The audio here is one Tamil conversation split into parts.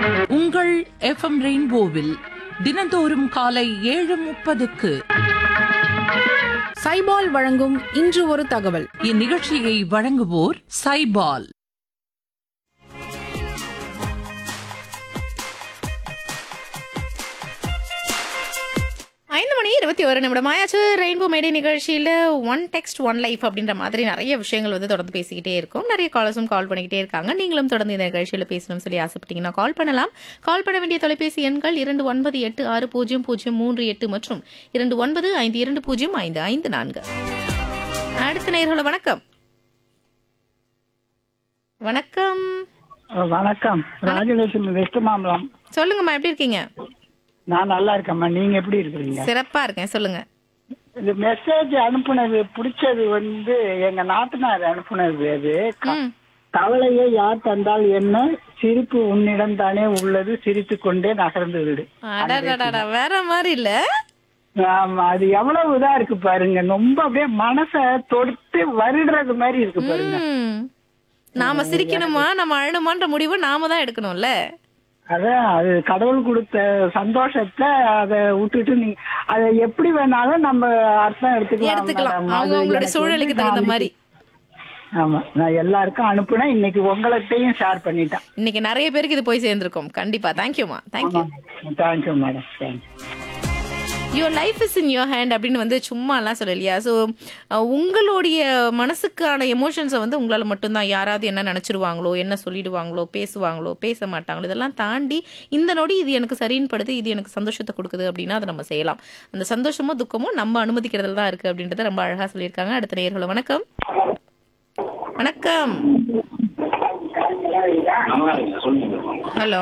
உங்கள் எஃப்எம் ரெயின்போவில் தினந்தோறும் காலை ஏழு முப்பதுக்கு சைபால் வழங்கும் இன்று ஒரு தகவல் இந்நிகழ்ச்சியை வழங்குவோர் சைபால் ஐந்து மணி இருபத்தி ஒரு நிமிடம் ஆயாச்சு ரெயின்போ மேடை நிகழ்ச்சியில் ஒன் டெக்ஸ்ட் ஒன் லைஃப் அப்படின்ற மாதிரி நிறைய விஷயங்கள் வந்து தொடர்ந்து பேசிக்கிட்டே இருக்கும் நிறைய காலர்ஸும் கால் பண்ணிக்கிட்டே இருக்காங்க நீங்களும் தொடர்ந்து இந்த நிகழ்ச்சியில் பேசணும்னு சொல்லி ஆசைப்பட்டீங்கன்னா கால் பண்ணலாம் கால் பண்ண வேண்டிய தொலைபேசி எண்கள் இரண்டு ஒன்பது எட்டு ஆறு பூஜ்ஜியம் பூஜ்ஜியம் மூன்று எட்டு மற்றும் இரண்டு ஒன்பது ஐந்து இரண்டு பூஜ்ஜியம் ஐந்து ஐந்து நான்கு அடுத்த நேர்கள வணக்கம் வணக்கம் வணக்கம் ராஜலட்சுமி வெஸ்ட் மாம்பலம் சொல்லுங்கம்மா எப்படி இருக்கீங்க நான் நல்லா இருக்கேம்மா நீங்க எப்படி இருக்கிறீங்க சிறப்பா இருக்கேன் சொல்லுங்க இந்த மெசேஜ் அனுப்புனது பிடிச்சது வந்து எங்க நாத்தனார் அனுப்புனது அது க- ம் கவலையை யார் தந்தால் என்ன சிரிப்பு உன்னிடம் தானே உள்ளது சிரித்து கொண்டே நகர்ந்து விடு அடடடடா வேற மாதிரி இல்ல ஆமா அது எவ்வளவு இதா இருக்கு பாருங்க ரொம்ப அப்படியே மனச தொடுத்து வருடுறது மாதிரி இருக்கு பாருங்க ம். நாம சிரிக்கணுமா நம்ம அழணுமான்ற முடிவு நாம தான் எடுக்கணும்ல அதான் அது கடவுள் கொடுத்த சந்தோஷத்தை அதை விட்டுட்டு நீங்க அதை எப்படி வேணாலும் நம்ம அர்த்தம் எடுத்துக்கலாம் எடுத்துக்கலாம் madam. அவங்க அது அவங்களோட எனக்கு சூழலுக்கு வந்து தகுந்த நான் மாதிரி ஆமா நான் எல்லாருக்கும் அனுப்புனேன் இன்னைக்கு உங்கள்கிட்டயும் ஷேர் பண்ணிட்டேன் இன்னைக்கு நிறைய பேருக்கு இது போய் சேர்ந்திருக்கும் கண்டிப்பா தேங்க்யூமா thank you thank you madam thank you your life is in your hand அப்படின்னு வந்து சும்மாலாம் சொல்லலையா ஸோ உங்களுடைய மனசுக்கான எமோஷன்ஸை வந்து உங்களால் மட்டும்தான் யாராவது என்ன நினச்சிருவாங்களோ என்ன சொல்லிடுவாங்களோ பேசுவாங்களோ பேச மாட்டாங்களோ இதெல்லாம் தாண்டி இந்த நொடி இது எனக்கு சரின்னு படுது இது எனக்கு சந்தோஷத்தை கொடுக்குது அப்படின்னா அதை நம்ம செய்யலாம் அந்த சந்தோஷமோ துக்கமோ நம்ம அனுமதிக்கிறதுல தான் இருக்குது அப்படின்றத ரொம்ப அழகாக சொல்லியிருக்காங்க அடுத்த நேர்களை வணக்கம் வணக்கம் ஹலோ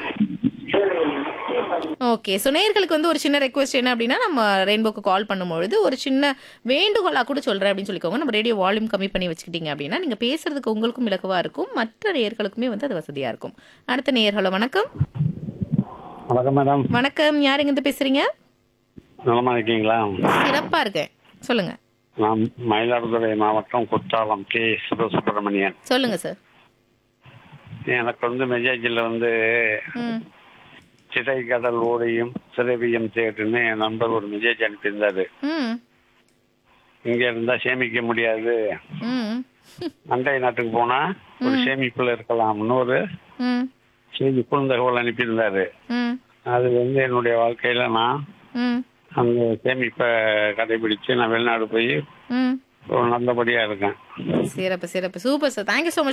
ஓகே ஸோ நேயர்களுக்கு வந்து ஒரு சின்ன ரெக்வஸ்ட் என்ன அப்படின்னா நம்ம ரெயின்போக்கு கால் பண்ணும்பொழுது ஒரு சின்ன வேண்டுகோளாக கூட சொல்கிறேன் அப்படின்னு சொல்லிக்கோங்க நம்ம ரேடியோ வால்யூம் கம்மி பண்ணி வச்சுக்கிட்டீங்க அப்படின்னா நீங்கள் பேசுறதுக்கு உங்களுக்கும் இலக்குவாக இருக்கும் மற்ற நேயர்களுக்குமே வந்து அது வசதியாக இருக்கும் அடுத்த நேயர்களோ வணக்கம் வணக்கம் மேடம் வணக்கம் யார் எங்கேருந்து பேசுறீங்க நலமா இருக்கீங்களா சிறப்பாக இருக்கேன் சொல்லுங்க நான் மயிலாடுதுறை மாவட்டம் குற்றாலம் கே சிவசுப்பிரமணியன் சொல்லுங்க சார் எனக்கு வந்து மெசேஜில் வந்து ம் சிறை கடல் ஓடையும் சிறவியம் தேடுன்னு என் நண்பர் ஒரு மெசேஜ் அனுப்பியிருந்தாரு ம் இங்க இருந்தா சேமிக்க முடியாது ம் அண்டை நாட்டுக்கு போனா ஒரு சேமிப்புல இருக்கலாம்னு ஒரு ம் செய்தி குறுந்தகவல் அனுப்பியிருந்தாரு ம் அது வந்து என்னுடைய வாழ்க்கையில நான் ம் அந்த சேமிப்பை கடைபிடிச்சு நான் வெளிநாடு போய் ம் ஒரு நல்லபடியா இருக்கேன் சிறப்பு சிறப்பு super sir thank you so much